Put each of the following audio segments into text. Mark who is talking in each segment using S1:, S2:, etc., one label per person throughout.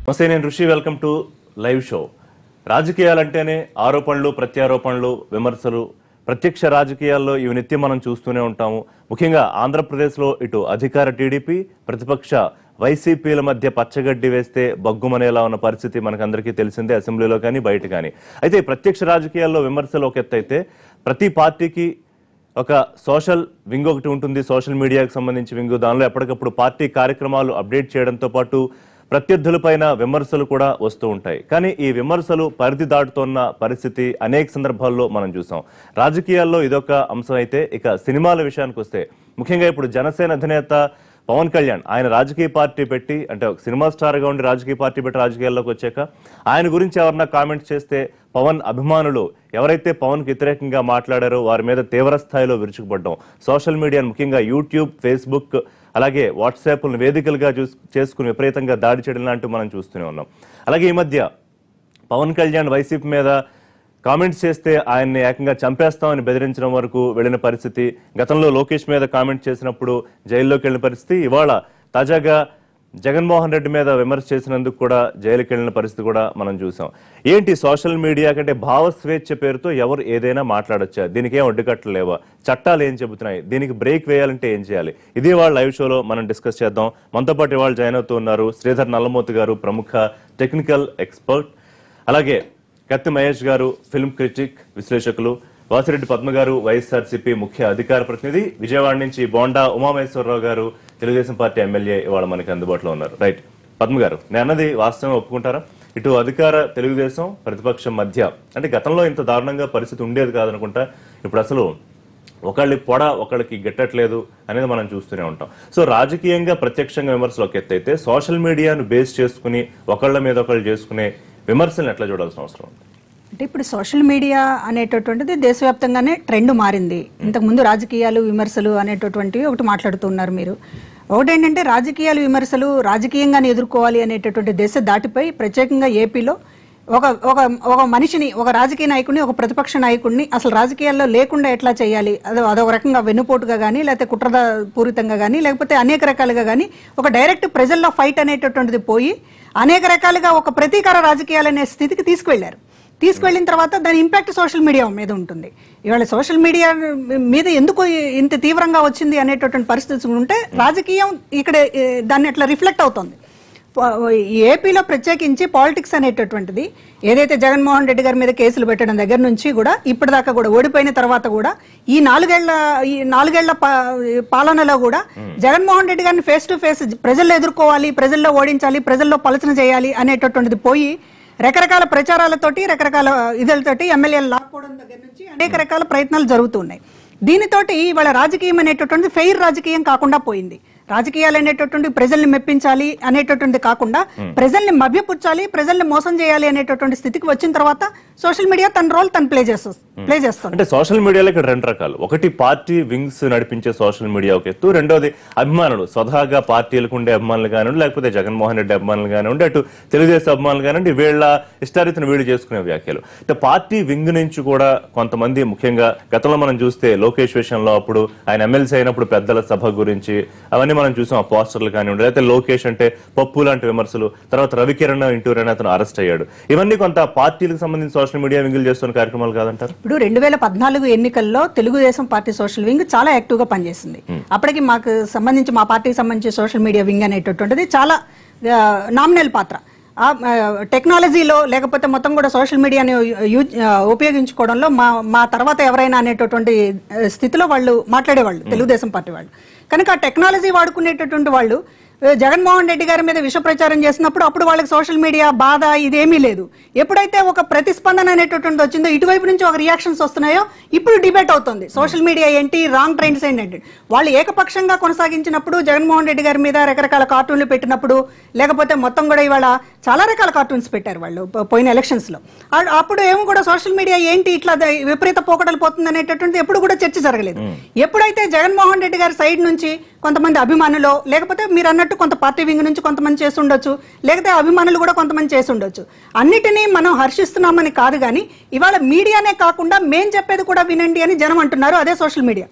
S1: నమస్తే నేను Rishi welcome to live show రాజకీయాలంటేనే ఆరోపణలు ప్రత్యారోపణలు విమర్శలు ప్రత్యక్ష రాజకీయాల్లో ఇవి నిత్యం మనం చూస్తూనే ఉంటాము ముఖ్యంగా ఆంధ్రప్రదేశ్లో ఇటు అధికార టీడీపీ ప్రతిపక్ష వైసీపీల మధ్య పచ్చగడ్డి వేస్తే బగ్గుమనేలా ఉన్న పరిస్థితి మనకందరికీ తెలిసిందే అసెంబ్లీలో కానీ బయట కానీ అయితే ఈ ప్రత్యక్ష రాజకీయాల్లో విమర్శలు ఒక ఎత్తు అయితే ప్రతి పార్టీకి ఒక సోషల్ వింగ్ ఒకటి ఉంటుంది సోషల్ మీడియాకి సంబంధించి వింగ్ దానిలో ఎప్పటికప్పుడు పార్టీ కార్యక్రమాలు అప్డేట్ చేయడంతో పాటు ప్రత్యర్థులపైన విమర్శలు కూడా వస్తూ ఉంటాయి కానీ ఈ విమర్శలు పరిధి దాటుతున్న పరిస్థితి అనేక సందర్భాల్లో మనం చూసాం రాజకీయాల్లో ఇదొక అంశం అయితే ఇక సినిమాల విషయానికి వస్తే ముఖ్యంగా ఇప్పుడు జనసేన అధినేత పవన్ కళ్యాణ్ ఆయన రాజకీయ పార్టీ పెట్టి అంటే ఒక సినిమా స్టార్ గా ఉండి రాజకీయ పార్టీ పెట్టి రాజకీయాల్లోకి వచ్చాక ఆయన గురించి ఎవరన్నా కామెంట్స్ చేస్తే పవన్ అభిమానులు ఎవరైతే పవన్ కి వ్యతిరేకంగా మాట్లాడారో వారి మీద తీవ్ర స్థాయిలో విరుచుకుపడ్డం సోషల్ మీడియా ముఖ్యంగా యూట్యూబ్ ఫేస్బుక్ అలాగే వాట్సాప్ వేదికలుగా చూస్ చేసుకుని విపరీతంగా దాడి చేయడం లాంటివి మనం చూస్తూనే ఉన్నాం అలాగే ఈ మధ్య పవన్ కళ్యాణ్ వైసీపీ మీద కామెంట్స్ చేస్తే ఆయన్ని ఏకంగా చంపేస్తామని బెదిరించడం వరకు వెళ్ళిన పరిస్థితి గతంలో లోకేష్ మీద కామెంట్ చేసినప్పుడు జైల్లోకి వెళ్ళిన పరిస్థితి ఇవాళ తాజాగా జగన్మోహన్ రెడ్డి మీద విమర్శ చేసినందుకు కూడా జైలుకి వెళ్ళిన పరిస్థితి కూడా మనం చూసాం ఏంటి సోషల్ మీడియా కంటే భావ స్వేచ్ఛ పేరుతో ఎవరు ఏదైనా మాట్లాడొచ్చా దీనికి ఏం అడ్డుకట్టలు లేవా చట్టాలు ఏం చెబుతున్నాయి దీనికి బ్రేక్ వేయాలంటే ఏం చేయాలి ఇది వాళ్ళ లైవ్ షోలో మనం డిస్కస్ చేద్దాం మనతో పాటు ఇవాళ జాయిన్ అవుతూ ఉన్నారు శ్రీధర్ నల్లమూర్తి గారు ప్రముఖ టెక్నికల్ ఎక్స్పర్ట్ అలాగే కత్తి మహేష్ గారు ఫిల్మ్ క్రిటిక్ విశ్లేషకులు వాసిరెడ్డి పద్మ గారు వైఎస్ఆర్సీపీ ముఖ్య అధికార ప్రతినిధి విజయవాడ నుంచి బోండా ఉమామహేశ్వరరావు గారు తెలుగుదేశం పార్టీ ఎమ్మెల్యే ఇవాళ మనకి అందుబాటులో ఉన్నారు రైట్ పద్మ గారు నేను అన్నది వాస్తవం ఒప్పుకుంటారా ఇటు అధికార తెలుగుదేశం ప్రతిపక్షం మధ్య అంటే గతంలో ఇంత దారుణంగా పరిస్థితి ఉండేది కాదనుకుంటా ఇప్పుడు అసలు ఒకళ్ళకి పొడ ఒకళ్ళకి గిట్టట్లేదు అనేది మనం చూస్తూనే ఉంటాం సో రాజకీయంగా ప్రత్యక్షంగా విమర్శలు ఒక ఎత్తు అయితే సోషల్ మీడియాను బేస్ చేసుకుని ఒకళ్ళ మీద ఒకళ్ళు చేసుకునే విమర్శలను ఎట్లా చూడాల్సిన అవసరం ఉంది
S2: అంటే ఇప్పుడు సోషల్ మీడియా అనేటటువంటిది దేశవ్యాప్తంగానే ట్రెండ్ మారింది ఇంతకుముందు రాజకీయాలు విమర్శలు అనేటటువంటివి ఒకటి మాట్లాడుతున్నారు మీరు ఒకటేంటంటే రాజకీయాలు విమర్శలు రాజకీయంగానే ఎదుర్కోవాలి అనేటటువంటి దేశ దాటిపై ప్రత్యేకంగా ఏపీలో ఒక ఒక ఒక మనిషిని ఒక రాజకీయ నాయకుడిని ఒక ప్రతిపక్ష నాయకుడిని అసలు రాజకీయాల్లో లేకుండా ఎట్లా చేయాలి అదో అదొక రకంగా వెన్నుపోటుగా కానీ లేకపోతే కుట్రద పూరితంగా కానీ లేకపోతే అనేక రకాలుగా కానీ ఒక డైరెక్ట్ ప్రజల్లో ఫైట్ అనేటటువంటిది పోయి అనేక రకాలుగా ఒక ప్రతీకార రాజకీయాలు అనే స్థితికి తీసుకువెళ్లారు తీసుకువెళ్ళిన తర్వాత దాని ఇంపాక్ట్ సోషల్ మీడియా మీద ఉంటుంది ఇవాళ సోషల్ మీడియా మీద ఎందుకు ఇంత తీవ్రంగా వచ్చింది అనేటటువంటి పరిస్థితి ఉంటే రాజకీయం ఇక్కడ ఏ, దాన్ని అట్లా రిఫ్లెక్ట్ అవుతుంది ప- ఈ ఏపీలో ప్రత్యేకించి పాలిటిక్స్ అనేటటువంటిది ఏదైతే జగన్మోహన్ రెడ్డి గారి మీద కేసులు పెట్టడం దగ్గర నుంచి కూడా ఇప్పటిదాకా కూడా ఓడిపోయిన తర్వాత కూడా ఈ నాలుగేళ్ల ఈ నాలుగేళ్ల పా- పాలనలో కూడా జగన్మోహన్ రెడ్డి గారిని ఫేస్ టు ఫేస్ ప్రజల్లో ఎదుర్కోవాలి ప్రజల్లో ఓడించాలి ప్రజల్లో పలచన చేయాలి అనేటటువంటిది పోయి రకరకాల ప్రచారాలతోటి రకరకాల ఇదలతోటి ఎమ్మెల్యేలు లాక్కోవడం దగ్గర నుంచి అనేక రకాల ప్రయత్నాలు జరుగుతున్నాయి దీనితోటి ఇవాళ రాజకీయం అనేటటువంటిది ఫెయిర్ రాజకీయం కాకుండా పోయింది రాజకీయాలు అనేటటువంటి ప్రజల్ని మెప్పించాలి అనేటటువంటి కాకుండా ప్రజల్ని మభ్యపుచ్చాలి ప్రజల్ని మోసం చేయాలి అనేటటువంటి స్థితికి వచ్చిన తర్వాత సోషల్ మీడియా తన రోల్ తను ప్లే చేస్తుంది ప్లే చేస్తుంది
S1: అంటే సోషల్ మీడియాలో ఇక్కడ రెండు రకాలు ఒకటి పార్టీ వింగ్స్ నడిపించే సోషల్ మీడియా ఒక ఎత్తు రెండోది అభిమానులు స్వతహాగా పార్టీలకు ఉండే అభిమానులు కానివ్వండి లేకపోతే జగన్మోహన్ రెడ్డి అభిమానులు కానివ్వండి అటు తెలుగుదేశం అభిమానులు కానివ్వండి వీళ్ళ ఇష్టారీతిని వీళ్ళు చేసుకునే వ్యాఖ్యలు అంటే పార్టీ వింగ్ నుంచి కూడా కొంతమంది ముఖ్యంగా గతంలో మనం చూస్తే లోకేష్ విషయంలో అప్పుడు ఆయన ఎమ్మెల్సీ అయినప్పుడు పెద్దల సభ గురించి అవన్నీ మనం చూసాం ఆ పోస్టర్లు కానివ్వండి లేకపోతే లోకేష్ అంటే పప్పు లాంటి విమర్శలు తర్వాత రవికిరణ్ ఇంటూరు అని అతను అరెస్ట్ అయ్యాడు ఇవన్నీ కొంత పార్టీలకు సంబంధించి సోషల్ మీడియా వింగులు చేస్తున్న కార్యక్రమాలు కాదంటారు
S2: ఇప్పుడు రెండు వేల పద్నాలుగు ఎన్నికల్లో తెలుగుదేశం పార్టీ సోషల్ వింగ్ చాలా యాక్టివ్ గా పనిచేసింది అప్పటికి మాకు సంబంధించి మా పార్టీకి సంబంధించి సోషల్ మీడియా వింగ్ అనేటటువంటిది చాలా నామినల్ పాత్ర ఆ, ఆ, టెక్నాలజీలో లేకపోతే మొత్తం కూడా సోషల్ మీడియాని యూజ్ ఆ, ఉపయోగించుకోవడంలో మా మా తర్వాత ఎవరైనా అనేటటువంటి ఆ, స్థితిలో వాళ్ళు మాట్లాడేవాళ్ళు తెలుగుదేశం పార్టీ వాళ్ళు కనుక ఆ టెక్నాలజీ వాడుకునేటటువంటి వాళ్ళు ఆ, జగన్మోహన్ రెడ్డి గారి మీద విష ప్రచారం చేసినప్పుడు అప్పుడు వాళ్ళకి సోషల్ మీడియా బాధ ఇదేమీ లేదు ఎప్పుడైతే ఒక ప్రతిస్పందన అనేటటువంటిది వచ్చిందో ఇటువైపు నుంచి ఒక రియాక్షన్స్ వస్తున్నాయో ఇప్పుడు డిబేట్ అవుతుంది సోషల్ మీడియా ఏంటి రాంగ్ ట్రెండ్స్ ఏంటంటే వాళ్ళు ఏకపక్షంగా కొనసాగించినప్పుడు జగన్మోహన్ రెడ్డి గారి మీద రకరకాల కార్టూన్లు పెట్టినప్పుడు లేకపోతే మొత్తం కూడా ఇవాళ చాలా రకాల కార్టూన్స్ పెట్టారు వాళ్ళు పో- పోయిన ఎలక్షన్స్ లో ఆ- అప్పుడు ఏమో కూడా సోషల్ మీడియా ఏంటి ఇట్లా ద- విపరీత పోకడలు పోతుంది అనేటటువంటిది ఎప్పుడు కూడా చర్చ జరగలేదు ఎప్పుడైతే జగన్మోహన్ రెడ్డి గారి సైడ్ నుంచి కొంతమంది అభిమానులు లేకపోతే మీరు అన్నట్టు కొంత పార్టీ వింగ్ నుంచి కొంతమంది చేసి ఉండొచ్చు లేకపోతే అభిమానులు కూడా కొంతమంది చేసి ఉండొచ్చు అన్నిటినీ మనం హర్షిస్తున్నామని కాదు కానీ ఇవాళ మీడియానే కాకుండా మేం చెప్పేది కూడా వినండి అని జనం అంటున్నారు అదే సోషల్ మీడియా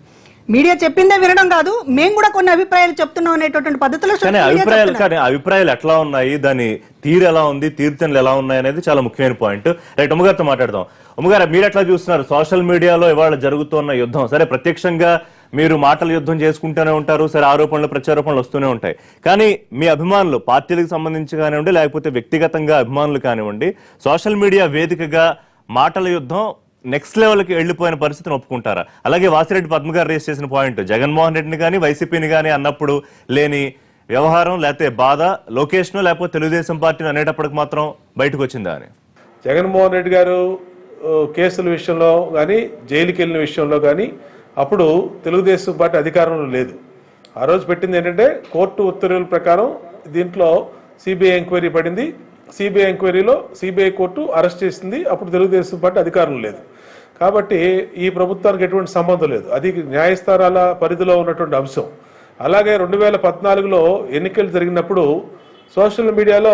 S2: మీడియా చెప్పిందే వినడం కాదు మేము కూడా కొన్ని అభిప్రాయాలు చెప్తున్నాం అనేటటువంటి పద్ధతిలో
S1: కానీ
S2: social media
S1: అభిప్రాయాలు
S2: చెప్తున్నారు.
S1: కానీ అభిప్రాయాలు ఎట్లా ఉన్నాయి దాని తీరు ఎలా ఉంది తీర్థనలు ఎలా ఉన్నాయి అనేది చాలా ముఖ్యమైన పాయింట్ రైట్ ఉమ్మగారితో మాట్లాడదాం ఉమ్మగారు మీరు ఎట్లా చూస్తున్నారు సోషల్ మీడియాలో ఇవాళ జరుగుతున్న యుద్ధం సరే ప్రత్యక్షంగా మీరు మాటల యుద్ధం చేసుకుంటూనే ఉంటారు సరే ఆరోపణలు ప్రత్యారోపణలు వస్తూనే ఉంటాయి కానీ మీ అభిమానులు పార్టీలకు సంబంధించి కానివ్వండి లేకపోతే వ్యక్తిగతంగా అభిమానులు కానివ్వండి సోషల్ మీడియా వేదికగా మాటల యుద్ధం నెక్స్ట్ లెవెల్కి వెళ్ళిపోయిన పరిస్థితిని ఒప్పుకుంటారా అలాగే వాసిరెడ్డి పద్మ గారు రేస్ చేసిన పాయింట్ జగన్మోహన్ రెడ్డిని కానీ వైసీపీని కానీ అన్నప్పుడు లేని వ్యవహారం లేకపోతే బాధ లొకేషన్ లేకపోతే తెలుగుదేశం పార్టీని అనేటప్పటికి మాత్రం బయటకు వచ్చిందా అని
S3: జగన్మోహన్ రెడ్డి గారు ఓ, కేసుల విషయంలో కానీ జైలుకి వెళ్ళిన విషయంలో కానీ అప్పుడు తెలుగుదేశం పార్టీ అధికారంలో లేదు ఆ రోజు పెట్టింది ఏంటంటే కోర్టు ఉత్తర్వుల ప్రకారం దీంట్లో సిబిఐ ఎంక్వైరీ పడింది సిబిఐ ఎంక్వైరీలో సిబిఐ కోర్టు అరెస్ట్ చేసింది అప్పుడు తెలుగుదేశం పార్టీ అధికారంలో లేదు కాబట్టి ఈ ప్రభుత్వానికి ఎటువంటి సంబంధం లేదు అది న్యాయస్థానాల పరిధిలో ఉన్నటువంటి అంశం అలాగే రెండు వేల పద్నాలుగులో ఎన్నికలు జరిగినప్పుడు సోషల్ మీడియాలో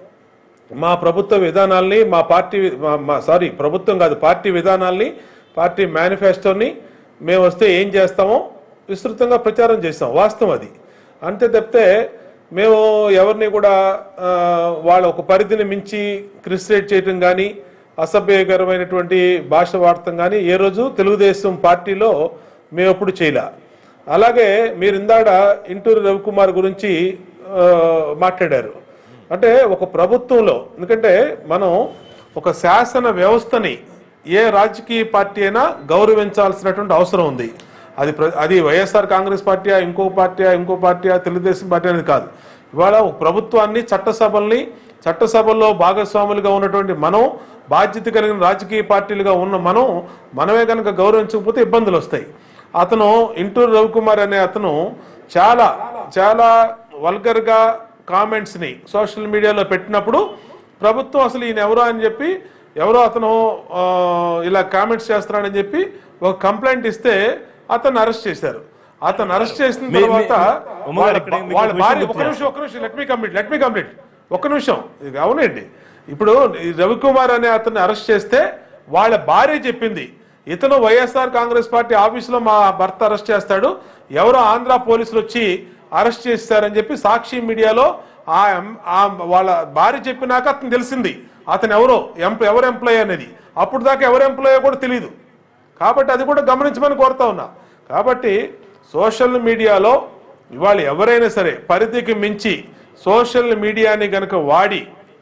S3: మా ప్రభుత్వ విధానాల్ని మా పార్టీ మా- మా సారీ ప్రభుత్వం కాదు పార్టీ విధానాల్ని పార్టీ మేనిఫెస్టోని మేము వస్తే ఏం చేస్తామో విస్తృతంగా ప్రచారం చేస్తాం వాస్తవం అది అంతే తప్పితే మేము ఎవరిని కూడా ఆ, వాళ్ళ ఒక పరిధిని మించి క్రిస్టియేట్ చేయటం కానీ అసభ్యకరమైనటువంటి భాష వాడటం కానీ ఏ రోజు తెలుగుదేశం పార్టీలో మేము ఎప్పుడు చేయలే అలాగే మీరు ఇందాడ ఇంటూరు రవికుమార్ గురించి ఆ, మాట్లాడారు అంటే ఒక ప్రభుత్వంలో ఎందుకంటే మనం ఒక శాసన వ్యవస్థని ఏ రాజకీయ పార్టీ అయినా గౌరవించాల్సినటువంటి అవసరం ఉంది అది ప్ర- అది వైఎస్ఆర్ కాంగ్రెస్ పార్టీయా ఇంకో పార్టీయా ఇంకో పార్టీయా తెలుగుదేశం పార్టీ అనేది కాదు ఇవాళ ఒక ప్రభుత్వాన్ని చట్టసభల్ని చట్టసభల్లో భాగస్వాములుగా ఉన్నటువంటి మనం బాధ్యత కలిగిన రాజకీయ పార్టీలుగా ఉన్న మనం మనమే కనుక గౌరవించకపోతే ఇబ్బందులు వస్తాయి అతను ఇంటూరు రవికుమార్ అనే అతను చాలా చాలా వల్గర్గా కామెంట్స్ని సోషల్ మీడియాలో పెట్టినప్పుడు ప్రభుత్వం అసలు ఈయన ఎవరో అని చెప్పి ఎవరో అతను ఆ, ఇలా కామెంట్స్ చేస్తున్నాడని చెప్పి ఒక కంప్లైంట్ ఇస్తే అతను అరెస్ట్ చేశారు అతను అరెస్ట్ చేసిన
S1: మీ- మీ-
S3: తర్వాత
S1: ఉమ్మ గారు
S3: వాళ్ళ
S1: ఇక్కడ మీకు
S3: వాళ్ళ
S1: ఒక
S3: భార్య
S1: విషయం
S3: ఒక నిమిషం ఒక నిమిషం let me complete let me complete ఒక నిమిషం ఇది అవునండి ఇప్పుడు ఈ రవికుమార్ అనే అతన్ని అరెస్ట్ చేస్తే వాళ్ళ భార్య చెప్పింది ఇతను వైఎస్ఆర్ కాంగ్రెస్ పార్టీ ఆఫీసులో మా భర్త అరెస్ట్ చేస్తాడు ఎవరో ఆంధ్ర పోలీసులు వచ్చి అరెస్ట్ చేస్తారని చెప్పి సాక్షి మీడియాలో ఆ ఎం- ఆ వాళ్ళ భార్య చెప్పినాక అతను తెలిసింది అతను ఎవరో ఎంప్ ఎవరు ఎంప్లాయ్ అనేది అప్పుడు దాకా ఎవరు ఎంప్లాయో కూడా తెలియదు కాబట్టి అది కూడా గమనించమని కోరుతా ఉన్నా కాబట్టి సోషల్ మీడియాలో ఇవాళ ఎవరైనా సరే పరిధికి మించి సోషల్ మీడియాని గనక వాడి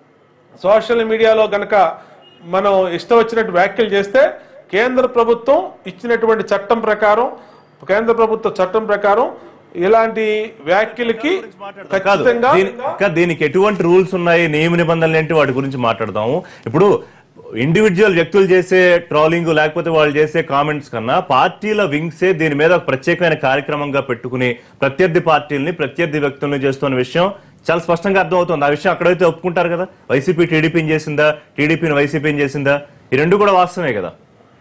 S3: సోషల్ మీడియాలో గనక మనం ఇష్టం వచ్చినట్టు వ్యాఖ్యలు చేస్తే కేంద్ర ప్రభుత్వం ఇచ్చినటువంటి చట్టం ప్రకారం కేంద్ర ప్రభుత్వ చట్టం ప్రకారం ఇలాంటి వ్యాఖ్యలకి
S1: కాదు
S3: ఖచ్చితంగా
S1: దీని- ఇంకా దీనికి ఎటువంటి రూల్స్ ఉన్నాయి నియమ నిబంధనలు ఏంటి వాటి గురించి మాట్లాడదాము ఇప్పుడు ఇండివిజువల్ వ్యక్తులు చేసే ట్రోలింగ్ లేకపోతే వాళ్ళు చేసే కామెంట్స్ కన్నా పార్టీల వింగ్సే దీని మీద ఒక ప్రత్యేకమైన కార్యక్రమంగా పెట్టుకుని ప్రత్యర్థి పార్టీలని ప్రత్యర్థి వ్యక్తుల్ని చేస్తున్న విషయం చాలా స్పష్టంగా అర్థమవుతుంది ఆ విషయం అక్కడైతే ఒప్పుకుంటారు కదా వైసీపీ టీడీపీని చేసిందా టీడీపీని వైసీపీని చేసిందా ఈ రెండు కూడా వాస్తవమే కదా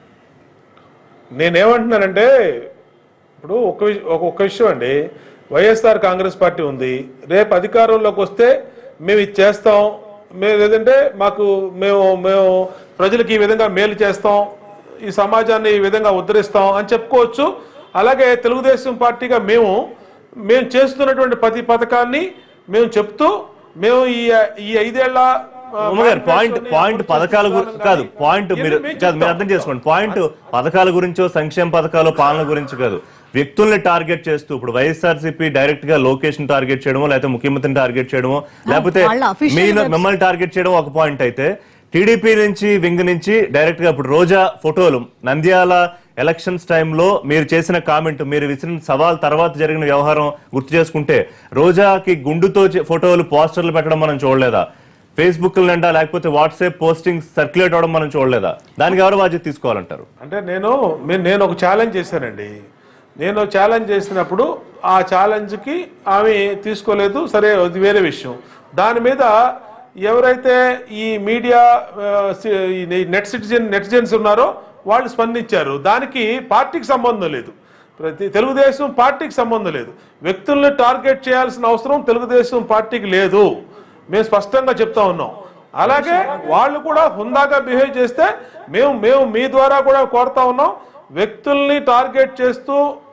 S3: నేనేమంటున్నానంటే ఇప్పుడు ఒక విష- ఒక ఒక విషయం అండి వైఎస్ఆర్ కాంగ్రెస్ పార్టీ ఉంది రేపు అధికారంలోకి వస్తే మేము ఇది చేస్తాం మేము ఏదంటే మాకు మేము మేము ప్రజలకు ఈ విధంగా మేలు చేస్తాం ఈ సమాజాన్ని ఈ విధంగా ఉద్ధరిస్తాం అని చెప్పుకోవచ్చు అలాగే తెలుగుదేశం పార్టీగా మేము మేము చేస్తున్నటువంటి ప్రతి పథకాన్ని మేము చెప్తూ మేము ఈ ఈ ఐదేళ్ల ఆ,
S1: ఉమ్మగారు పాయింట్
S3: manifesto ని
S1: పాయింట్
S3: అమలు
S1: పథకాల గురి-
S3: చేస్తున్నాం
S1: కాదు
S3: కానీ
S1: పాయింట్ మీరు
S3: మేము
S1: కాదు మీరు
S3: చెప్తాం.
S1: అర్థం చేసుకోండి పాయింట్ పథకాల గురించో సంక్షేమ పథకాలు పాలన గురించి కాదు వ్యక్తుల్ని టార్గెట్ చేస్తూ ఇప్పుడు వైఎస్ఆర్సీపీ డైరెక్ట్ గా లొకేషన్ టార్గెట్ చేయడమో లేకపోతే ముఖ్యమంత్రిని టార్గెట్ చేయడమో లేకపోతే
S2: వాళ్ళ official
S1: మీ
S2: website-
S1: మిమ్మల్ని టార్గెట్ చేయడం ఒక పాయింట్ అయితే టీడీపీ నుంచి వింగ్ నుంచి డైరెక్ట్ గా ఇప్పుడు రోజా ఫోటోలు నంద్యాల ఎలక్షన్స్ టైంలో మీరు చేసిన కామెంట్ మీరు విసిరిన సవాల్ తర్వాత జరిగిన వ్యవహారం గుర్తు చేసుకుంటే రోజాకి గుండుతో చే- ఫోటోలు పోస్టర్లు పెట్టడం మనం చూడలేదా ఫేస్బుక్ నిండా లేకపోతే వాట్సాప్ పోస్టింగ్ సర్క్యులేట్ అవడం మనం చూడలేదా దానికి ఎవరు బాధ్యత తీసుకోవాలంటారు
S3: అంటే నేను మీ- నేను ఒక ఛాలెంజ్ చేశానండి నేను ఛాలెంజ్ చేసినప్పుడు ఆ ఛాలెంజ్కి ఆమె తీసుకోలేదు సరే అది వేరే విషయం దాని మీద ఎవరైతే ఈ మీడియా ఆ, సి- ఈ నెట్ సిటిజన్ నెటిజన్స్ ఉన్నారో వాళ్ళు స్పందించారు దానికి పార్టీకి సంబంధం లేదు ప్రతి తెలుగుదేశం పార్టీకి సంబంధం లేదు వ్యక్తుల్ని టార్గెట్ చేయాల్సిన అవసరం తెలుగుదేశం పార్టీకి లేదు మేము స్పష్టంగా చెప్తా ఉన్నాం అలాగే వాళ్ళు కూడా హుందాగా బిహేవ్ చేస్తే మేము మేము మీ ద్వారా కూడా కోరుతా ఉన్నాం వ్యక్తుల్ని టార్గెట్ చేస్తూ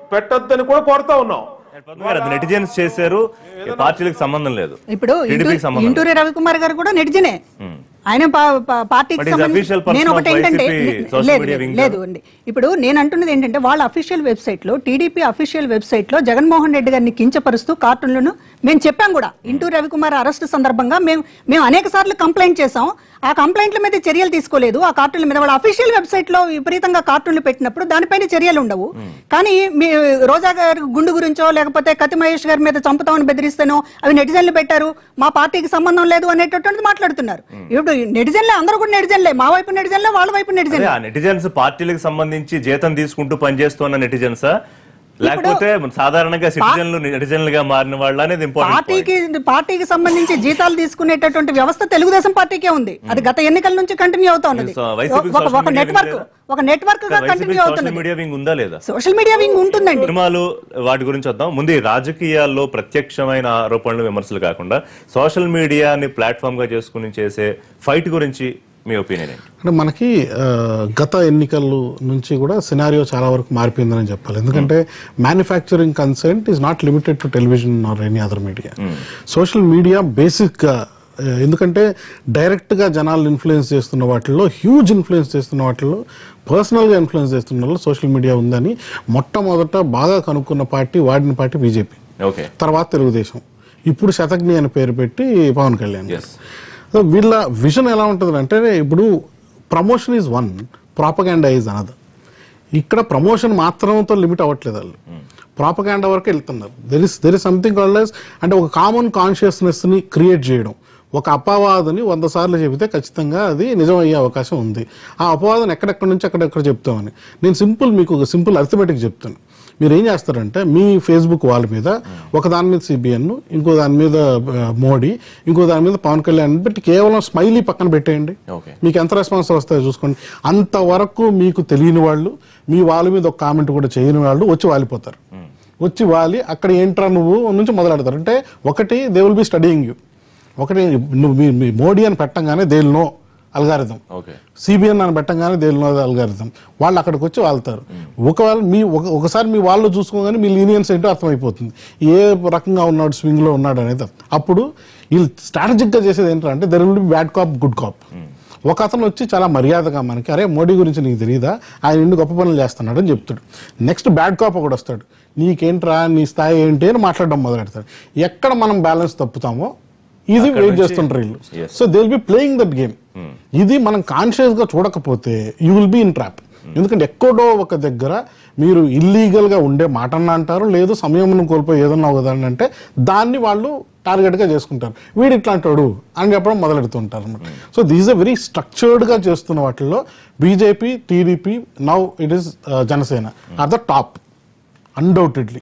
S3: పెట్టొద్దని కూడా కోరుతా ఉన్నాం
S1: పద్మ గారు, అది నెటిజన్స్ చేశారు ఈ పార్టీలకు సంబంధం లేదు
S2: ఇప్పుడు
S1: టీడీపీకి సంబంధం లేదు.
S2: ఇంటూరి రవికుమార్ గారు కూడా నెటిజనే ఆయన పా- పా- పార్టీకి
S1: But he's
S2: సంబంధించి-
S1: official person
S2: నేను ఒకటి
S1: of
S2: ఏంటంటే
S1: YCP
S2: లే-
S1: social
S2: లేదు
S1: media
S2: లేదు,
S1: wing
S2: లేదు అండి ఇప్పుడు నేను అంటున్నది ఏంటంటే వాళ్ళ అఫీషియల్ వెబ్సైట్ లో టీడీపీ అఫీషియల్ వెబ్సైట్ లో జగన్మోహన్ రెడ్డి గారిని కించపరుస్తూ కార్టూన్లను మేము చెప్పాం కూడా ఇంటూ రవికుమార్ అరెస్ట్ సందర్భంగా మేము మేము అనేక సార్లు కంప్లైంట్ చేసాం ఆ కంప్లైంట్ల మీద చర్యలు తీసుకోలేదు ఆ కార్టూన్ల మీద వాళ్ళ అఫీషియల్ వెబ్సైట్ లో విపరీతంగా కార్టూన్లు పెట్టినప్పుడు దానిపైన చర్యలు ఉండవు కానీ మీ రోజా గారి గుండు గురించో లేకపోతే కతి మహేష్ గారి మీద చంపుతామని బెదిరిస్తేనో అవి నెటిజన్లు పెట్టారు మా పార్టీకి సంబంధం లేదు అనేటటువంటిది మాట్లాడుతున్నారు ఇప్పుడు నెటిజన్లే అందరూ కూడా నెటిజన్లే మా వైపు నెటిజన్లే వాళ్ళ వైపు
S1: అదే
S2: నెటిజన్లే
S1: ఆ నెటిజన్స్ పార్టీలకు సంబంధించి జీతం తీసుకుంటూ పనిచేస్తున్న నెటిజన్సా లేకపోతే సాధారణంగా సిటిజన్లు నెటిజన్లుగా మారిన వాళ్ళ అనేది ఇంపార్టెంట్
S2: పార్టీకి పార్టీకి సంబంధించి జీతాలు తీసుకునేటటువంటి వ్యవస్థ తెలుగుదేశం పార్టీకే ఉంది అది గత ఎన్నికల నుంచి కంటిన్యూ అవుతా ఉన్నది
S1: సో వైసీపీకి
S2: ఒక- ఒక
S1: social media
S2: నెట్వర్క్
S1: లేదా?
S2: ఒక నెట్వర్క్ గా కంటిన్యూ
S1: సోషల్
S2: అవుతున్నది
S1: మీడియా వింగ్ ఉందా లేదా
S2: సోషల్ మీడియా వింగ్ ఉంటుందండి
S1: సినిమాలు వాటి గురించి వద్దాం ముందు ఈ రాజకీయాల్లో ప్రత్యక్షమైన ఆరోపణలు విమర్శలు కాకుండా సోషల్ మీడియాని ప్లాట్ఫామ్ గా చేసుకుని చేసే ఫైట్ గురించి మీ ఒపీనియన్ ఏంటి
S4: అంటే మనకి ఆ, గత ఎన్నికల నుంచి కూడా సినారియో చాలా వరకు మారిపోయిందని చెప్పాలి ఎందుకంటే manufacturing consent is not limited to television or any other media social media బేసిక్గా ఎందుకంటే డైరెక్ట్గా జనాలు ఇన్ఫ్లుయెన్స్ చేస్తున్న వాటిల్లో హ్యూజ్ ఇన్ఫ్లుయెన్స్ చేస్తున్న వాటిల్లో పర్సనల్గా ఇన్ఫ్లుయెన్స్ చేస్తున్న వాళ్ళు సోషల్ మీడియా ఉందని మొట్టమొదట బాగా కనుక్కున్న పార్టీ వాడిన పార్టీ బీజేపీ
S1: ఓకే
S4: తర్వాత తెలుగుదేశం ఇప్పుడు శతజ్ఞి అని పేరు పెట్టి పవన్ కళ్యాణ్
S1: ఎస్
S4: సో వీళ్ళ విజన్ ఎలా ఉంటుంది అంటే ఇప్పుడు promotion is one propaganda is another ఇక్కడ ప్రమోషన్ మాత్రంతో లిమిట్ అవ్వట్లేదు వాళ్ళు ప్రాపగాండా వరకు వెళ్తున్నారు there is there is something called అంటే ఒక కామన్ కాన్షియస్నెస్ని క్రియేట్ చేయడం ఒక అపవాదుని వంద సార్లు చెబితే ఖచ్చితంగా అది నిజం అయ్యే అవకాశం ఉంది ఆ అపవాదం ఎక్కడెక్కడి నుంచి అక్కడెక్కడ చెప్తామని నేను సింపుల్ మీకు ఒక సింపుల్ అర్థమెటిక్ చెప్తాను మీరు ఏం చేస్తారంటే మీ ఫేస్బుక్ వాళ్ళ మీద ఒక దాని మీద సిబిఎన్ ఇంకో దాని మీద ఆ, మోడీ ఇంకో దాని మీద పవన్ కళ్యాణ్ పెట్టి కేవలం స్మైలీ పక్కన పెట్టేయండి
S1: ఓకే
S4: మీకు ఎంత రెస్పాన్స్ వస్తాయో చూసుకోండి అంతవరకు మీకు తెలియని వాళ్ళు మీ వాళ్ళ మీద ఒక కామెంట్ కూడా చేయని వాళ్ళు వచ్చి వాలిపోతారు వచ్చి వాలి అక్కడ ఏంట్రా నువ్వు నుంచి మొదలెడతారు అంటే ఒకటి they will be studying you ఒకటి నువ్వు మీ- మీ మోడీ అని పెట్టంగానే they know algorithm
S1: okay
S4: CBN అని పెట్టంగానే దే నో అల్గారిథం వాళ్ళు అక్కడికి వచ్చి వాళ్తారు ఒకవేళ మీ ఒక- ఒకసారి మీ వాళ్ళు చూసుకోగానే మీ లీనియన్స్ ఏంటో అర్థమైపోతుంది ఏ రకంగా ఉన్నాడు స్వింగ్ లో ఉన్నాడు అనేది అప్పుడు వీళ్ళు స్ట్రాటజిక్ గా చేసేది ఏంటంటే there will be bad cop good cop ఒక అతను వచ్చి చాలా మర్యాదగా మనకి అరే మోడీ గురించి నీకు తెలియదా ఆయన ఇన్ని గొప్ప పనులు చేస్తున్నాడు అని చెప్తాడు నెక్స్ట్ బ్యాడ్ కాప్ ఒకడు వస్తాడు నీకేంట్రా నీ స్థాయి ఏంటి అని మాట్లాడడం మొదలెడతాడు ఎక్కడ మనం బ్యాలెన్స్ తప్పుతామో ఇది వెయిట్ చేస్తుంటారు వీళ్ళు
S1: Yes.
S4: So they will be playing that game ఇది మనం కాన్షియస్ గా చూడకపోతే you will be in trap ఎందుకంటే ఎక్కడో ఒక దగ్గర మీరు ఇల్లీగల్ గా ఉండే మాట అన్న అంటారు లేదు సమయం కోల్పోయి ఏదన్నా కదా అని అంటే దాన్ని వాళ్ళు టార్గెట్ గా చేసుకుంటారు వీడు ఇట్లాంటాడు అని చెప్పడం మొదలెడుతుంటారు అనమాట so these uh very structured గా చేస్తున్న వాటిల్లో BJP TDP now it is Janasena are the top undoubtedly